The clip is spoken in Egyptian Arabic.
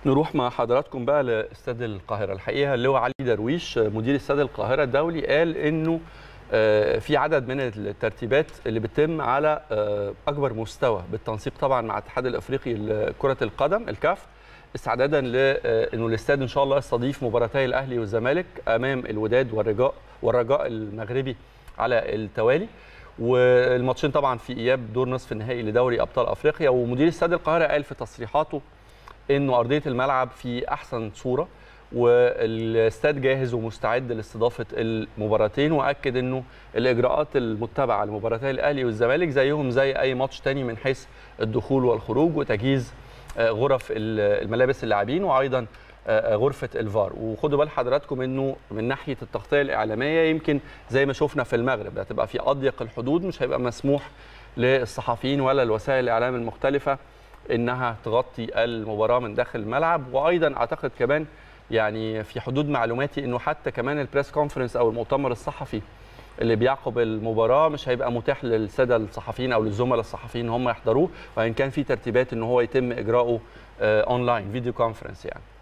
نروح مع حضراتكم بقى لاستاد القاهره الحقيقه اللواء علي درويش مدير استاد القاهره الدولي قال انه في عدد من الترتيبات اللي بتتم على اكبر مستوى بالتنسيق طبعا مع الاتحاد الافريقي لكره القدم الكاف استعدادا لانه الاستاد ان شاء الله يستضيف مباراتي الاهلي والزمالك امام الوداد والرجاء والرجاء المغربي على التوالي والماتشين طبعا في اياب دور نصف النهائي لدوري ابطال افريقيا ومدير استاد القاهره قال في تصريحاته انه ارضيه الملعب في احسن صوره والاستاد جاهز ومستعد لاستضافه المباراتين واكد انه الاجراءات المتبعه لمباراتي الاهلي والزمالك زيهم زي اي ماتش تاني من حيث الدخول والخروج وتجهيز غرف الملابس اللاعبين وايضا غرفه الفار وخدوا بال حضراتكم انه من ناحيه التغطيه الاعلاميه يمكن زي ما شفنا في المغرب هتبقى في اضيق الحدود مش هيبقى مسموح للصحفيين ولا الوسائل الاعلام المختلفه انها تغطي المباراه من داخل الملعب وايضا اعتقد كمان يعني في حدود معلوماتي انه حتى كمان البريس كونفرنس او المؤتمر الصحفي اللي بيعقب المباراه مش هيبقى متاح للساده الصحفيين او للزملاء الصحفيين هم يحضروه وان كان في ترتيبات ان هو يتم اجراؤه اونلاين فيديو كونفرنس يعني